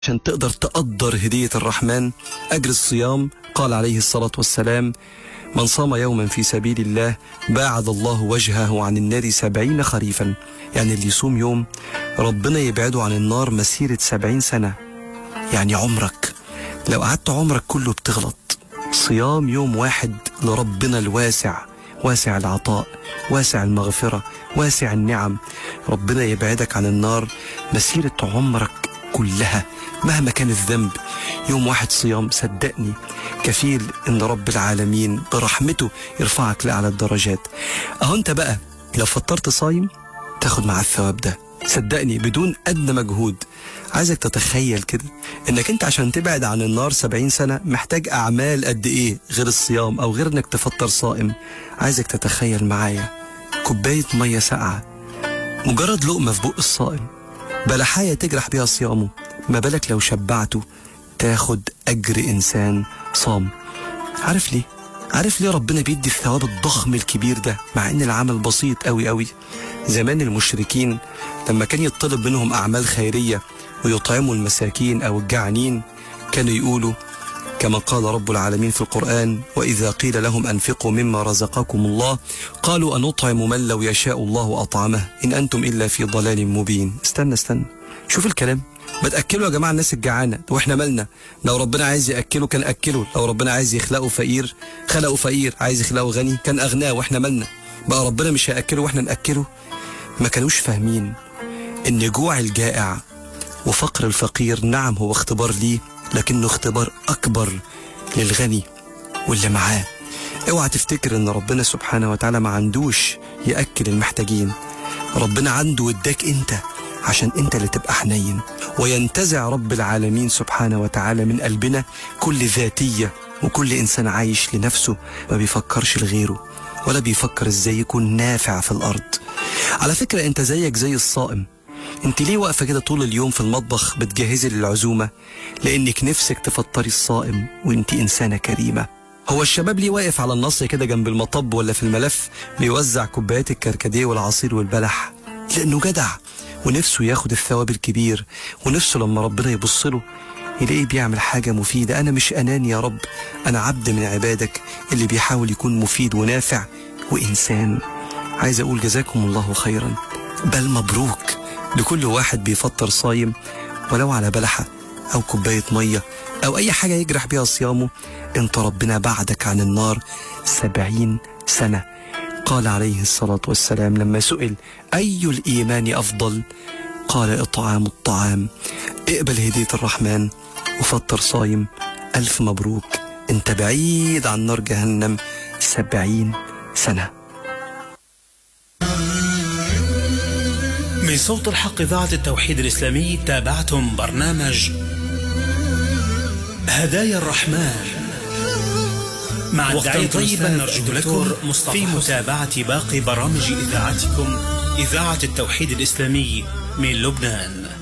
عشان تقدر تقدر هدية الرحمن أجر الصيام قال عليه الصلاة والسلام من صام يوما في سبيل الله باعد الله وجهه عن النار سبعين خريفا يعني اللي يصوم يوم ربنا يبعده عن النار مسيرة سبعين سنة يعني عمرك لو قعدت عمرك كله بتغلط صيام يوم واحد لربنا الواسع واسع العطاء واسع المغفرة واسع النعم ربنا يبعدك عن النار مسيرة عمرك كلها مهما كان الذنب يوم واحد صيام صدقني كفيل ان رب العالمين برحمته يرفعك لاعلى الدرجات اهو انت بقى لو فطرت صايم تاخد مع الثواب ده صدقني بدون ادنى مجهود عايزك تتخيل كده انك انت عشان تبعد عن النار سبعين سنة محتاج اعمال قد ايه غير الصيام او غير انك تفطر صائم عايزك تتخيل معايا كوباية مية ساقعة مجرد لقمة في بق الصائم بلحاية تجرح بيها صيامه ما بالك لو شبعته تاخد أجر إنسان صام عارف ليه؟ عارف ليه ربنا بيدي الثواب الضخم الكبير ده مع ان العمل بسيط قوي قوي زمان المشركين لما كان يطلب منهم اعمال خيريه ويطعموا المساكين او الجعانين كانوا يقولوا كما قال رب العالمين في القرآن وإذا قيل لهم أنفقوا مما رزقكم الله قالوا أنطعم من لو يشاء الله أطعمه إن أنتم إلا في ضلال مبين استنى استنى شوف الكلام ما تاكلوا يا جماعه الناس الجعانه واحنا مالنا لو ربنا عايز ياكله كان اكله لو ربنا عايز يخلقه فقير خلقه فقير عايز يخلقه غني كان اغناه واحنا مالنا بقى ربنا مش هياكله واحنا ناكله ما كانوش فاهمين ان جوع الجائع وفقر الفقير نعم هو اختبار ليه لكنه اختبار اكبر للغني واللي معاه اوعى تفتكر ان ربنا سبحانه وتعالى ما عندوش ياكل المحتاجين ربنا عنده وداك انت عشان انت اللي تبقى حنين وينتزع رب العالمين سبحانه وتعالى من قلبنا كل ذاتية وكل إنسان عايش لنفسه ما بيفكرش لغيره ولا بيفكر ازاي يكون نافع في الأرض على فكرة انت زيك زي الصائم انت ليه واقفة كده طول اليوم في المطبخ بتجهزي للعزومة لانك نفسك تفطري الصائم وانت إنسانة كريمة هو الشباب ليه واقف على النص كده جنب المطب ولا في الملف بيوزع كوبايات الكركديه والعصير والبلح لأنه جدع ونفسه ياخد الثواب الكبير ونفسه لما ربنا يبص له يلاقيه بيعمل حاجة مفيدة أنا مش أناني يا رب أنا عبد من عبادك اللي بيحاول يكون مفيد ونافع وإنسان عايز أقول جزاكم الله خيرا بل مبروك لكل واحد بيفطر صايم ولو على بلحة أو كوباية مية أو أي حاجة يجرح بيها صيامه أنت ربنا بعدك عن النار سبعين سنة قال عليه الصلاة والسلام لما سئل أي الإيمان أفضل قال إطعام الطعام اقبل هدية الرحمن وفطر صايم ألف مبروك أنت بعيد عن نار جهنم سبعين سنة من صوت الحق إذاعة التوحيد الإسلامي تابعتم برنامج هدايا الرحمن مع الداعية طيبا نرجو لكم في متابعة باقي برامج إذاعتكم إذاعة التوحيد الإسلامي من لبنان